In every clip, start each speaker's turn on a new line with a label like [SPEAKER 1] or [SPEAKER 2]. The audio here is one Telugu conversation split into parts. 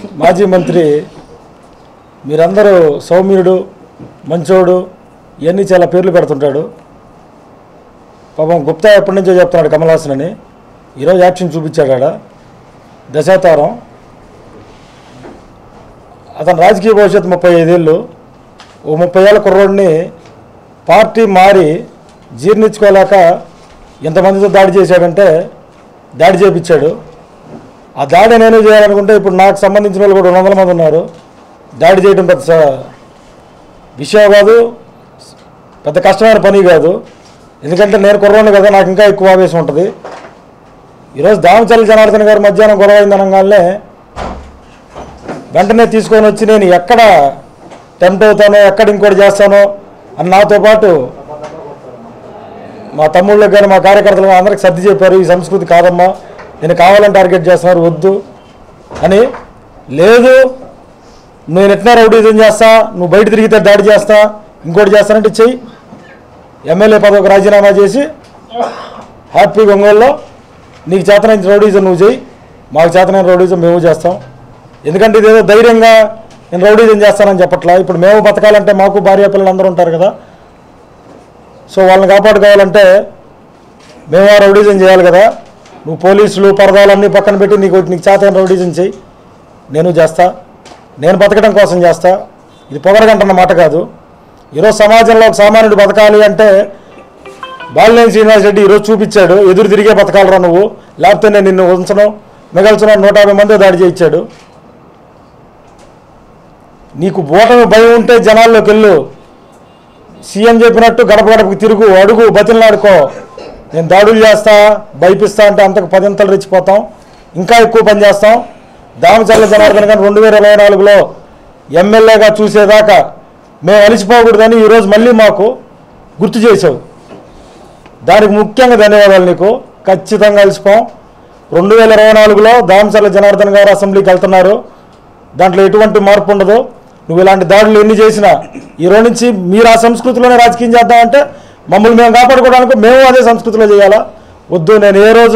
[SPEAKER 1] మాజీ మంత్రి మీరందరూ సౌమ్యుడు మంచోడు ఇవన్నీ చాలా పేర్లు పెడుతుంటాడు పాపం గుప్తా ఎప్పటి నుంచో చెప్తున్నాడు కమల్ హాసన్ అని ఈరోజు యాక్షన్ చూపించాడు ఆడ దశావతారం అతను రాజకీయ భవిష్యత్తు ముప్పై ఐదేళ్ళు ఓ ముప్పై ఏళ్ళ కుర్రోడిని పార్టీ మారి జీర్ణించుకోలేక ఎంతమందితో దాడి చేశాడంటే దాడి చేపించాడు ఆ దాడి నేను చేయాలనుకుంటే ఇప్పుడు నాకు సంబంధించిన వాళ్ళు కూడా రెండు వందల మంది ఉన్నారు దాడి చేయడం పెద్ద స- విషయం కాదు పెద్ద కష్టమైన పని కాదు ఎందుకంటే నేను కుర్రోని కదా నాకు ఇంకా ఎక్కువ ఆవేశం ఉంటుంది ఈరోజు దామచల్లి జనార్దన్ గారు మధ్యాహ్నం గొడవ అయింది అనగానే వెంటనే తీసుకొని వచ్చి నేను ఎక్కడ టెంప్ట్ అవుతానో ఎక్కడ ఇంకోటి చేస్తానో అని నాతో పాటు మా తమ్ముళ్ళకి కానీ మా కార్యకర్తలు కానీ అందరికి సర్ది చెప్పారు ఈ సంస్కృతి కాదమ్మా నేను కావాలని టార్గెట్ చేస్తున్నారు వద్దు అని లేదు నేను ఎట్లా రౌడీజం చేస్తా నువ్వు బయట తిరిగితే దాడి చేస్తా ఇంకోటి చేస్తానంటే చెయ్యి ఎమ్మెల్యే పదవికి రాజీనామా చేసి హ్యాపీ ఒంగోలులో నీకు చేతనైన రౌడీజం నువ్వు చెయ్యి మాకు చేతనైన రౌడీజం మేము చేస్తాం ఎందుకంటే ఇదేదో ధైర్యంగా నేను రౌడీజం చేస్తానని చెప్పట్లా ఇప్పుడు మేము బతకాలంటే మాకు భార్య పిల్లలు అందరూ ఉంటారు కదా సో వాళ్ళని కాపాడుకోవాలంటే మేము ఆ రౌడీజం చేయాలి కదా నువ్వు పోలీసులు పరదాలన్నీ పక్కన పెట్టి నీకు నీకు చేతైన రౌడీజం చెయ్యి నేను చేస్తా నేను బతకడం కోసం చేస్తా ఇది పొగరగంటన్న మాట కాదు ఈరోజు సమాజంలో ఒక సామాన్యుడు బతకాలి అంటే బాలినేని శ్రీనివాస్ రెడ్డి ఈరోజు చూపించాడు ఎదురు తిరిగే బతకాలరా నువ్వు లేకపోతే నేను నిన్ను ఉంచను మిగల్చను నూట యాభై మంది దాడి చేయించాడు నీకు ఓటమి భయం ఉంటే జనాల్లోకి వెళ్ళు సీఎం చెప్పినట్టు గడప గడపకి తిరుగు అడుగు బతిలాడుకో నేను దాడులు చేస్తా భయపిస్తా అంటే అంతకు పదింతలు రెచ్చిపోతాం ఇంకా ఎక్కువ పని చేస్తాం దామచర్ల జనార్దన్ గారు రెండు వేల ఇరవై నాలుగులో ఎమ్మెల్యేగా చూసేదాకా మేము అలిసిపోకూడదని ఈరోజు మళ్ళీ మాకు గుర్తు చేసావు దానికి ముఖ్యంగా ధన్యవాదాలు నీకు ఖచ్చితంగా అలిసిపోం రెండు వేల ఇరవై నాలుగులో దామచర్ల జనార్దన్ గారు అసెంబ్లీకి వెళ్తున్నారు దాంట్లో ఎటువంటి మార్పు ఉండదు నువ్వు ఇలాంటి దాడులు ఎన్ని చేసినా ఈ రోజు నుంచి మీరు ఆ సంస్కృతిలోనే రాజకీయం చేద్దామంటే మమ్మల్ని మేము కాపాడుకోవడానికి మేము అదే సంస్కృతిలో చేయాలా వద్దు నేను ఏ రోజు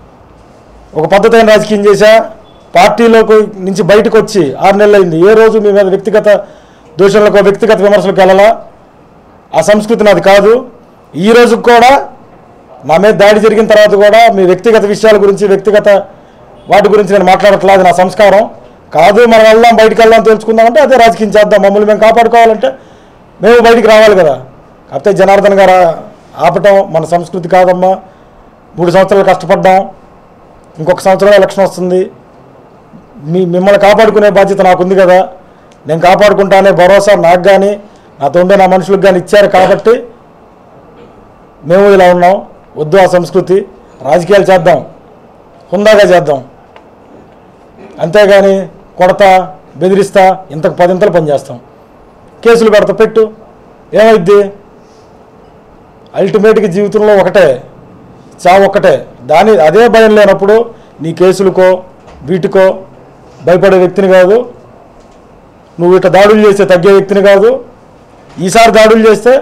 [SPEAKER 1] ఒక పద్ధతైన రాజకీయం చేశా పార్టీలోకి నుంచి బయటకు వచ్చి ఆరు నెలలు అయింది ఏ రోజు మీ మీద వ్యక్తిగత దూషణలకు వ్యక్తిగత విమర్శలకు వెళ్ళాలా ఆ సంస్కృతి నాది కాదు ఈ రోజు కూడా నా మీద దాడి జరిగిన తర్వాత కూడా మీ వ్యక్తిగత విషయాల గురించి వ్యక్తిగత వాటి గురించి నేను మాట్లాడట్లేదు నా సంస్కారం కాదు మనం వెళ్దాం బయటికి వెళ్దాం తెలుసుకుందామంటే అదే రాజకీయం చేద్దాం మమ్మల్ని మేము కాపాడుకోవాలంటే మేము బయటికి రావాలి కదా కాకపోతే జనార్దన్ గారు ఆపటం మన సంస్కృతి కాదమ్మా మూడు సంవత్సరాలు కష్టపడ్డాం ఇంకొక సంవత్సరం ఎలక్షన్ వస్తుంది మీ మిమ్మల్ని కాపాడుకునే బాధ్యత నాకుంది కదా నేను కాపాడుకుంటానే భరోసా నాకు కానీ నాతో ఉండే నా మనుషులకు కానీ ఇచ్చారు కాబట్టి మేము ఇలా ఉన్నాం వద్దు ఆ సంస్కృతి రాజకీయాలు చేద్దాం హుందాగా చేద్దాం అంతేగాని కొడతా బెదిరిస్తా ఇంతకు పదింతలు పనిచేస్తాం కేసులు పెడతా పెట్టు ఏమైద్ది అల్టిమేట్గా జీవితంలో ఒకటే చావు ఒక్కటే దాని అదే భయం లేనప్పుడు నీ కేసులకో వీటికో భయపడే వ్యక్తిని కాదు నువ్వు ఇట్లా దాడులు చేస్తే తగ్గే వ్యక్తిని కాదు ఈసారి దాడులు చేస్తే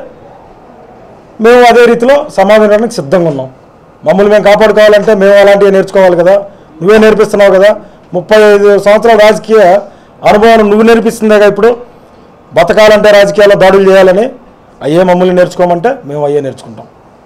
[SPEAKER 1] మేము అదే రీతిలో సమాధానానికి సిద్ధంగా ఉన్నాం మమ్మల్ని మేము కాపాడుకోవాలంటే మేము అలాంటివి నేర్చుకోవాలి కదా నువ్వే నేర్పిస్తున్నావు కదా ముప్పై ఐదు సంవత్సరాల రాజకీయ అనుభవం నువ్వు నేర్పిస్తుందేగా ఇప్పుడు బతకాలంటే రాజకీయాల్లో దాడులు చేయాలని అయ్యే మమ్మల్ని నేర్చుకోమంటే మేము అయ్యే నేర్చుకుంటాం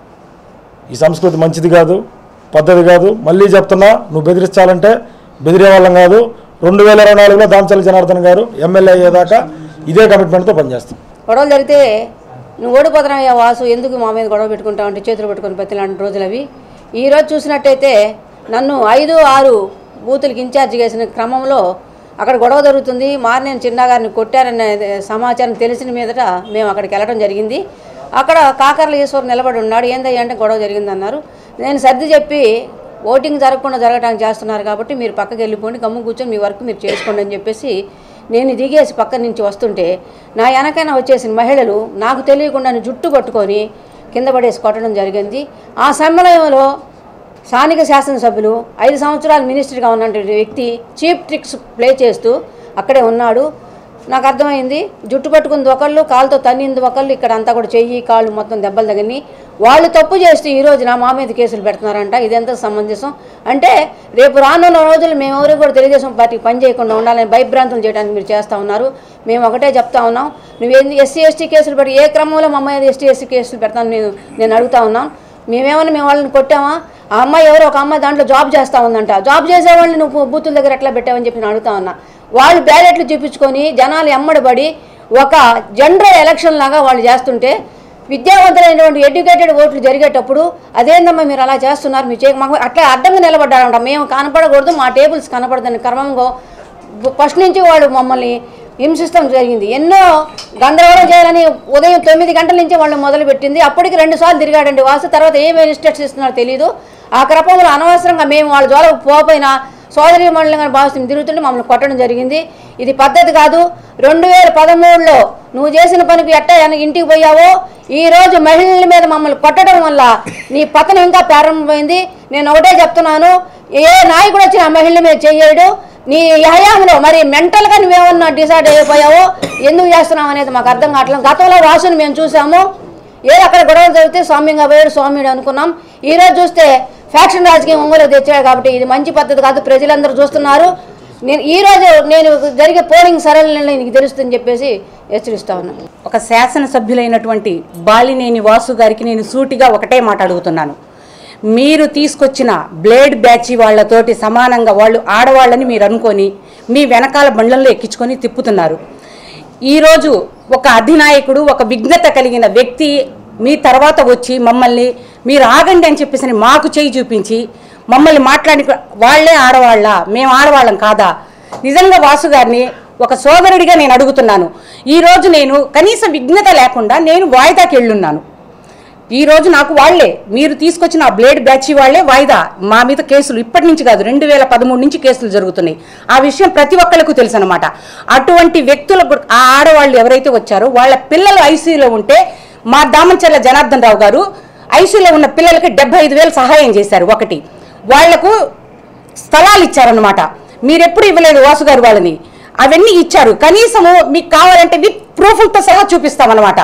[SPEAKER 1] ఈ సంస్కృతి మంచిది కాదు పద్ధతి కాదు మళ్ళీ చెప్తున్నా నువ్వు బెదిరించాలంటే బెదిరే వాళ్ళం కాదు రెండు వేల ఇరవై నాలుగులో దామచల్లి జనార్దన్ గారు ఎమ్మెల్యే అయ్యేదాకా ఇదే కమిట్మెంట్తో పనిచేస్తాం
[SPEAKER 2] గొడవలు జరిగితే నువ్వు ఓడిపోతున్నావయ్యా వాసు ఎందుకు మా మీద గొడవ పెట్టుకుంటావు అంటే చేతులు పెట్టుకుని ప్రతి లాంటి రోజులు అవి ఈరోజు చూసినట్టయితే నన్ను ఐదు ఆరు బూతులకి ఇన్ఛార్జ్ చేసిన క్రమంలో అక్కడ గొడవ జరుగుతుంది మారినేని చిన్నగారిని కొట్టారనే సమాచారం తెలిసిన మీదట మేము అక్కడికి వెళ్ళడం జరిగింది అక్కడ కాకర్ల ఈశ్వర్ నిలబడి ఉన్నాడు ఏందయ్యా అంటే గొడవ జరిగిందన్నారు నేను సర్ది చెప్పి ఓటింగ్ జరగకుండా జరగడానికి చేస్తున్నారు కాబట్టి మీరు పక్కకి వెళ్ళిపోండి గమ్ము కూర్చొని మీ వర్క్ మీరు చేసుకోండి అని చెప్పేసి నేను దిగేసి పక్క నుంచి వస్తుంటే నా వెనకైన వచ్చేసిన మహిళలు నాకు తెలియకుండా జుట్టు పట్టుకొని కింద పడేసి కొట్టడం జరిగింది ఆ సమయంలో స్థానిక శాసనసభ్యులు ఐదు సంవత్సరాలు మినిస్టర్గా ఉన్నటువంటి వ్యక్తి చీప్ ట్రిక్స్ ప్లే చేస్తూ అక్కడే ఉన్నాడు నాకు అర్థమైంది జుట్టు పట్టుకుంది ఒకళ్ళు కాలుతో తన్నింది ఒకళ్ళు ఇక్కడ అంతా కూడా చెయ్యి కాళ్ళు మొత్తం దెబ్బలు తగిలి వాళ్ళు తప్పు చేస్తూ ఈ రోజు నా మా మీద కేసులు పెడుతున్నారంట ఇదెంత సమంజసం అంటే రేపు రానున్న రోజులు మేము ఎవరు కూడా తెలుగుదేశం పార్టీకి పని చేయకుండా ఉండాలని భయభ్రాంతులు చేయడానికి మీరు చేస్తూ ఉన్నారు మేము ఒకటే చెప్తా ఉన్నాం నువ్వు ఎస్సీ ఎస్టీ కేసులు పెట్టి ఏ క్రమంలో మా అమ్మాయి ఎస్టీ ఎస్సీ కేసులు పెడతాను నేను నేను అడుగుతా ఉన్నాం మేమేమన్నా మేము వాళ్ళని కొట్టామా ఆ అమ్మాయి ఎవరో ఒక అమ్మాయి దాంట్లో జాబ్ చేస్తా ఉందంట జాబ్ చేసే వాళ్ళని నువ్వు బూతుల దగ్గర ఎట్లా పెట్టావని చెప్పి నేను అడుగుతా ఉన్నా వాళ్ళు బ్యాలెట్లు చూపించుకొని జనాలు ఎమ్మడబడి ఒక జనరల్ ఎలక్షన్ లాగా వాళ్ళు చేస్తుంటే విద్యావంతులైనటువంటి ఎడ్యుకేటెడ్ ఓట్లు జరిగేటప్పుడు అదేందమ్మా మీరు అలా చేస్తున్నారు మీరు చేయ మాకు అట్లా అడ్డంగా నిలబడ్డారంట మేము కనపడకూడదు మా టేబుల్స్ కనపడదని క్రమంగా ఫస్ట్ నుంచి వాడు మమ్మల్ని హింసిస్తాం జరిగింది ఎన్నో గందరగోళం చేయాలని ఉదయం తొమ్మిది గంటల నుంచి వాళ్ళు మొదలుపెట్టింది అప్పటికి రెండు సార్లు తిరిగాడండి వాసు తర్వాత ఏమేమి ఇన్స్ట్రక్షన్ ఇస్తున్నారో తెలియదు ఆ క్రమంలో అనవసరంగా మేము వాళ్ళ జోలకు పోపోయినా సోదరి మండలంగా భావిస్తుంది తిరుగుతుంటే మమ్మల్ని కొట్టడం జరిగింది ఇది పద్ధతి కాదు రెండు వేల పదమూడులో నువ్వు చేసిన పనికి ఎట్ట ఎన- ఇంటికి పోయావో ఈ రోజు మహిళల మీద మమ్మల్ని కొట్టడం వల్ల నీ పతనం ఇంకా ప్రారంభమైంది నేను ఒకటే చెప్తున్నాను ఏ నాయకుడు వచ్చి ఆ మహిళల మీద చేయడు నీ హయాంలో మరి మెంటల్గా నువ్వేమన్నా డిసైడ్ అయిపోయావో ఎందుకు చేస్తున్నావు అనేది మాకు అర్థం కావట్లేదు గతంలో రాసుని మేము చూసాము ఏదో అక్కడ గొడవలు జరిగితే స్వామ్యంగా పోయాడు స్వామిడు అనుకున్నాం ఈ రోజు చూస్తే ఫ్యాక్షన్ రాజకీయం ఒంగోలు తెచ్చాడు కాబట్టి ఇది మంచి పద్ధతి కాదు ప్రజలందరూ చూస్తున్నారు నేను ఈ రోజు నేను జరిగే పోలింగ్ సరళి నీకు తెలుస్తుందని చెప్పేసి హెచ్చరిస్తా ఉన్నాను
[SPEAKER 3] ఒక శాసనసభ్యులైనటువంటి బాలినేని వాసు గారికి నేను సూటిగా ఒకటే మాట అడుగుతున్నాను మీరు తీసుకొచ్చిన బ్లేడ్ బ్యాచ్ వాళ్ళతోటి సమానంగా వాళ్ళు ఆడవాళ్ళని మీరు అనుకొని మీ వెనకాల బండ్లలో ఎక్కించుకొని తిప్పుతున్నారు ఈరోజు ఒక అధినాయకుడు ఒక విఘ్నత కలిగిన వ్యక్తి మీ తర్వాత వచ్చి మమ్మల్ని మీరు ఆగండి అని చెప్పేసి మాకు చేయి చూపించి మమ్మల్ని మాట్లాడి వాళ్ళే ఆడవాళ్ళ మేము ఆడవాళ్ళం కాదా నిజంగా వాసు గారిని ఒక సోదరుడిగా నేను అడుగుతున్నాను ఈరోజు నేను కనీస విఘ్నత లేకుండా నేను వాయిదాకి వెళ్ళున్నాను ఈ రోజు నాకు వాళ్లే మీరు తీసుకొచ్చిన ఆ బ్లేడ్ బ్యాచ్ వాళ్లే వాయిదా మా మీద కేసులు ఇప్పటి నుంచి కాదు రెండు వేల పదమూడు నుంచి కేసులు జరుగుతున్నాయి ఆ విషయం ప్రతి ఒక్కళ్ళకు తెలుసు అనమాట అటువంటి వ్యక్తులకు ఆ ఆడవాళ్ళు ఎవరైతే వచ్చారో వాళ్ళ పిల్లలు ఐసీయూలో ఉంటే మా దామంచెర్ల జనార్దన్ రావు గారు ఐసీయూలో ఉన్న పిల్లలకి డెబ్బై ఐదు వేలు సహాయం చేశారు ఒకటి వాళ్లకు స్థలాలు ఇచ్చారనమాట మీరెప్పుడు ఇవ్వలేదు వాసు గారు వాళ్ళని అవన్నీ ఇచ్చారు కనీసము మీకు కావాలంటే విత్ ప్రూఫ్లతో సహా చూపిస్తామన్నమాట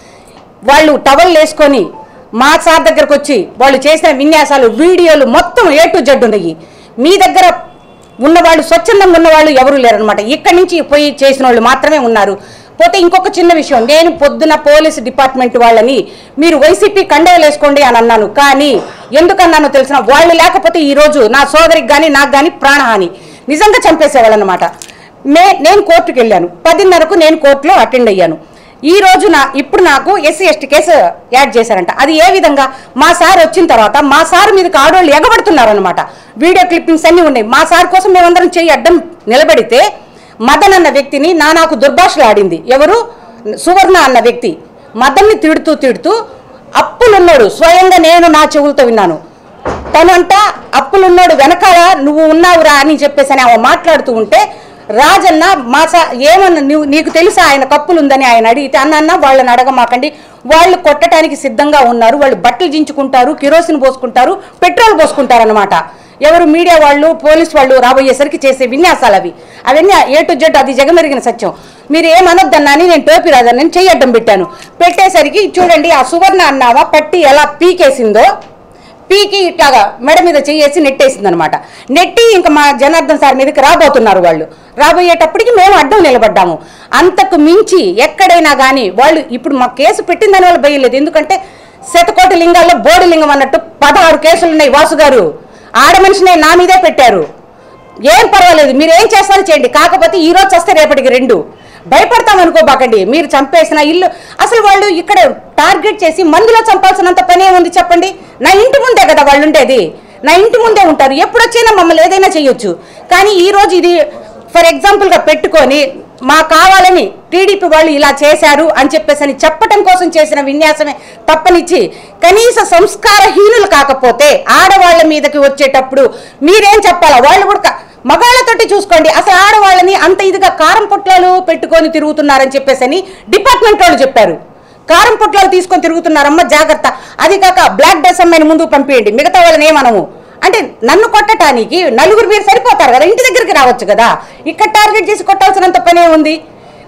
[SPEAKER 3] వాళ్ళు టవల్ వేసుకొని మా సార్ దగ్గరకు వచ్చి వాళ్ళు చేసిన విన్యాసాలు వీడియోలు మొత్తం ఏ టు జెడ్ ఉన్నాయి మీ దగ్గర ఉన్నవాళ్ళు స్వచ్ఛందంగా ఉన్నవాళ్ళు ఎవరు లేరనమాట ఇక్కడి నుంచి పోయి చేసిన వాళ్ళు మాత్రమే ఉన్నారు పోతే ఇంకొక చిన్న విషయం నేను పొద్దున పోలీస్ డిపార్ట్మెంట్ వాళ్ళని మీరు వైసీపీ కండవలు వేసుకోండి అని అన్నాను కానీ ఎందుకన్నానో తెలిసిన వాళ్ళు లేకపోతే ఈ రోజు నా సోదరికి కానీ నాకు కానీ ప్రాణహాని నిజంగా చంపేసేవాళ్ళు అనమాట మే నేను కోర్టుకు వెళ్ళాను పదిన్నరకు నేను కోర్టులో అటెండ్ అయ్యాను ఈ రోజు నా ఇప్పుడు నాకు ఎస్సీ ఎస్టీ కేసు యాడ్ చేశారంట అది ఏ విధంగా మా సార్ వచ్చిన తర్వాత మా సార్ మీదకి ఆడవాళ్ళు ఎగబడుతున్నారనమాట వీడియో క్లిప్పింగ్స్ అన్నీ ఉన్నాయి మా సార్ కోసం మేమందరం చెయ్యి అడ్డం నిలబడితే మదన్ అన్న వ్యక్తిని నా నాకు దుర్భాషలు ఆడింది ఎవరు సువర్ణ అన్న వ్యక్తి మదన్ని తిడుతూ తిడుతూ అప్పులున్నాడు స్వయంగా నేను నా చెవులతో విన్నాను తనంట అప్పులున్నాడు వెనకాల నువ్వు ఉన్నావురా అని చెప్పేసి అని ఆమె మాట్లాడుతూ ఉంటే రాజన్న మా సా ఏమన్నా నువ్వు నీకు తెలుసా ఆయన కప్పులుందని ఆయన అడిగితే అన్న అన్న వాళ్ళని అడగమాకండి వాళ్ళు కొట్టడానికి సిద్ధంగా ఉన్నారు వాళ్ళు బట్టలు జించుకుంటారు కిరోసిన్ పోసుకుంటారు పెట్రోల్ పోసుకుంటారు అనమాట ఎవరు మీడియా వాళ్ళు పోలీస్ వాళ్ళు రాబోయేసరికి చేసే విన్యాసాలు అవి అవన్నీ ఏ టు జెడ్ అది జగమెరిగిన సత్యం మీరు ఏమనొద్దన్నా అని నేను టోపీ రాజన్న నేను చెయ్యి అడ్డం పెట్టాను పెట్టేసరికి చూడండి ఆ సువర్ణ అన్నావా పట్టి ఎలా పీకేసిందో పీకి ఇట్లాగా మెడ మీద చెయ్యేసి నెట్టేసింది అనమాట నెట్టి ఇంకా మా జనార్దన్ సార్ మీదకి రాబోతున్నారు వాళ్ళు రాబోయేటప్పటికి మేము అడ్డం నిలబడ్డాము అంతకు మించి ఎక్కడైనా కానీ వాళ్ళు ఇప్పుడు మా కేసు పెట్టిన దాని వల్ల భయం లేదు ఎందుకంటే శతకోటి లింగాల్లో బోడి లింగం అన్నట్టు పదహారు కేసులు ఉన్నాయి వాసు గారు ఆడ మనిషినే నా మీదే పెట్టారు ఏం పర్వాలేదు మీరు ఏం చేస్తారో చేయండి కాకపోతే ఈ రోజు వస్తే రేపటికి రెండు భయపడతాం అనుకోబాకండి మీరు చంపేసిన ఇల్లు అసలు వాళ్ళు ఇక్కడ టార్గెట్ చేసి మందులో చంపాల్సినంత పని ఏముంది చెప్పండి నా ఇంటి ముందే కదా వాళ్ళు ఉండేది నా ఇంటి ముందే ఉంటారు ఎప్పుడు వచ్చినా మమ్మల్ని ఏదైనా చేయొచ్చు కానీ ఈ రోజు ఇది ఫర్ ఎగ్జాంపుల్గా పెట్టుకొని మా కావాలని టీడీపీ వాళ్ళు ఇలా చేశారు అని చెప్పేసి అని చెప్పటం కోసం చేసిన విన్యాసమే తప్పనిచ్చి కనీస సంస్కారహీనులు కాకపోతే ఆడవాళ్ళ మీదకి వచ్చేటప్పుడు మీరేం చెప్పాలా వాళ్ళు కూడా క- మగాళ్ళతోటి చూసుకోండి అసలు ఆడవాళ్ళని అంత ఇదిగా కారం పొట్లాలు పెట్టుకొని తిరుగుతున్నారని చెప్పేసి అని డిపార్ట్మెంట్ వాళ్ళు చెప్పారు కారం పొట్లాలు తీసుకొని తిరుగుతున్నారమ్మ జాగ్రత్త అది కాక బ్లాక్ డ్రెస్ అమ్మాయిని ముందుకు పంపించండి మిగతా వాళ్ళని ఏమనము అంటే నన్ను కొట్టడానికి నలుగురు మీరు సరిపోతారు కదా ఇంటి దగ్గరికి రావచ్చు కదా ఇక్కడ టార్గెట్ చేసి కొట్టాల్సినంత పనే ఉంది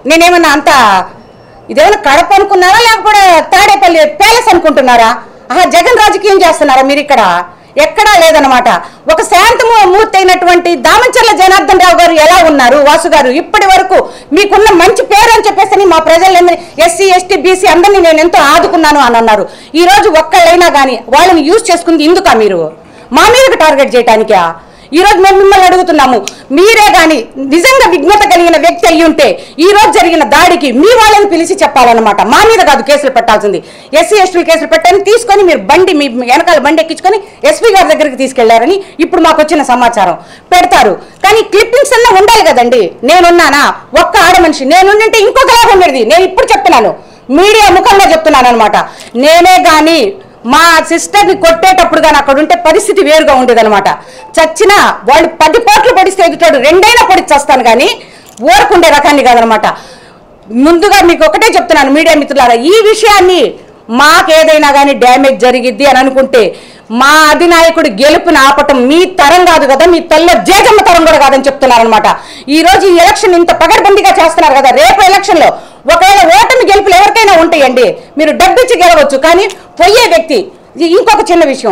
[SPEAKER 3] నేనేమన్నా అంత ఇదేమన్నా కడప అనుకున్నారా లేకపోతే తాడేపల్లి ప్యాలెస్ అనుకుంటున్నారా ఆహా జగన్ రాజకీయం చేస్తున్నారా మీరు ఇక్కడ ఎక్కడా లేదనమాట ఒక శాంతము మూర్తి అయినటువంటి దామచర్ల జనార్దన్ రావు గారు ఎలా ఉన్నారు వాసు గారు ఇప్పటి వరకు మీకున్న మంచి పేరు అని చెప్పేసి మా ప్రజలందరినీ ఎస్సీ ఎస్టీ బీసీ అందరినీ నేను ఎంతో ఆదుకున్నాను అని అన్నారు ఈ రోజు ఒక్కళ్ళైనా కానీ వాళ్ళని యూజ్ చేసుకుంది ఇందుకా మీరు మా మీదకి టార్గెట్ చేయటానికా ఈ రోజు మేము మిమ్మల్ని అడుగుతున్నాము మీరే గాని నిజంగా విఘ్నత కలిగిన వ్యక్తి అయ్యి ఉంటే ఈ రోజు జరిగిన దాడికి మీ వాళ్ళని పిలిచి చెప్పాలన్నమాట మా మీద కాదు కేసులు పెట్టాల్సింది ఎస్సీ ఎస్టీ కేసులు పెట్టని తీసుకొని మీరు బండి మీ వెనకాల బండి ఎక్కించుకొని ఎస్పీ గారి దగ్గరికి తీసుకెళ్లారని ఇప్పుడు మాకు వచ్చిన సమాచారం పెడతారు కానీ క్లిప్పింగ్స్ అన్నా ఉండాలి కదండి నేనున్నానా ఒక్క ఆడ మనిషి నేనుంటే ఇంకొకలాగా ఉండేది నేను ఇప్పుడు చెప్తున్నాను మీడియా ముఖంగా చెప్తున్నాను అనమాట నేనే గాని మా సిస్టర్ని కొట్టేటప్పుడు కానీ అక్కడ ఉంటే పరిస్థితి వేరుగా ఉండేదన్నమాట చచ్చినా వాళ్ళు పది కోట్లు పడిస్తే ఎదుటాడు రెండైనా పడిచి వస్తాను కానీ ఊరకుండే రకాన్ని కాదనమాట ముందుగా మీకు ఒకటే చెప్తున్నాను మీడియా మిత్రులారా ఈ విషయాన్ని మాకేదైనా కానీ డ్యామేజ్ జరిగిద్ది అని అనుకుంటే మా అధినాయకుడు గెలుపుని ఆపటం మీ తరం కాదు కదా మీ తల్ల జేజమ్మ తరం కూడా కాదని చెప్తున్నారనమాట ఈ రోజు ఈ ఎలక్షన్ ఇంత పగడ్బందీగా చేస్తున్నారు కదా రేపు ఎలక్షన్ లో ఒకవేళ ఓటమి గెలుపులు ఎవరికైనా ఉంటాయండి మీరు డబ్బిచ్చి గెలవచ్చు కానీ పోయే వ్యక్తి ఇది ఇంకొక చిన్న విషయం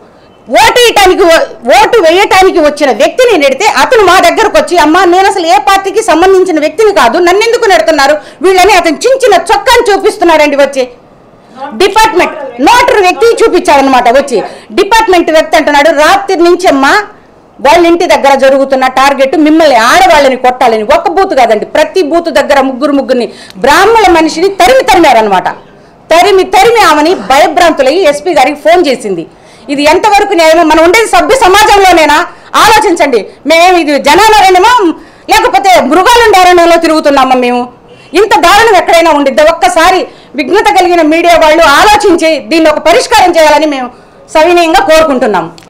[SPEAKER 3] ఓటు వేయటానికి ఓటు వేయటానికి వచ్చిన వ్యక్తిని నెడితే అతను మా దగ్గరకు వచ్చి అమ్మా నేను అసలు ఏ పార్టీకి సంబంధించిన వ్యక్తిని కాదు నన్ను ఎందుకు నెడుతున్నారు వీళ్ళని అతను చించిన చొక్కాని చూపిస్తున్నాడండి వచ్చి డిపార్ట్మెంట్ నోటరీ వ్యక్తి చూపించాడనమాట వచ్చి డిపార్ట్మెంట్ వ్యక్తి అంటున్నాడు రాత్రి నుంచి అమ్మా వాళ్ళ ఇంటి దగ్గర జరుగుతున్న టార్గెట్ మిమ్మల్ని ఆడవాళ్ళని కొట్టాలని ఒక్క బూత్ కాదండి ప్రతి బూత్ దగ్గర ముగ్గురు ముగ్గురిని బ్రాహ్మణ మనిషిని తరిమి తరిమారనమాట తరిమి తరిమి ఆమెని భయభ్రాంతులయ్యి ఎస్పీ గారికి ఫోన్ చేసింది ఇది ఎంతవరకు న్యాయమో మనం ఉండేది సభ్య సమాజంలోనేనా ఆలోచించండి మేమేమి ఇది జనాలరేనేమో లేకపోతే మృగాలుండే అరణ్యంలో తిరుగుతున్నామా మేము ఇంత దారుణం ఎక్కడైనా ఉండిద్దా ఒక్కసారి విఘ్నత కలిగిన మీడియా వాళ్ళు ఆలోచించి దీన్ని ఒక పరిష్కారం చేయాలని మేము సవినయంగా కోరుకుంటున్నాం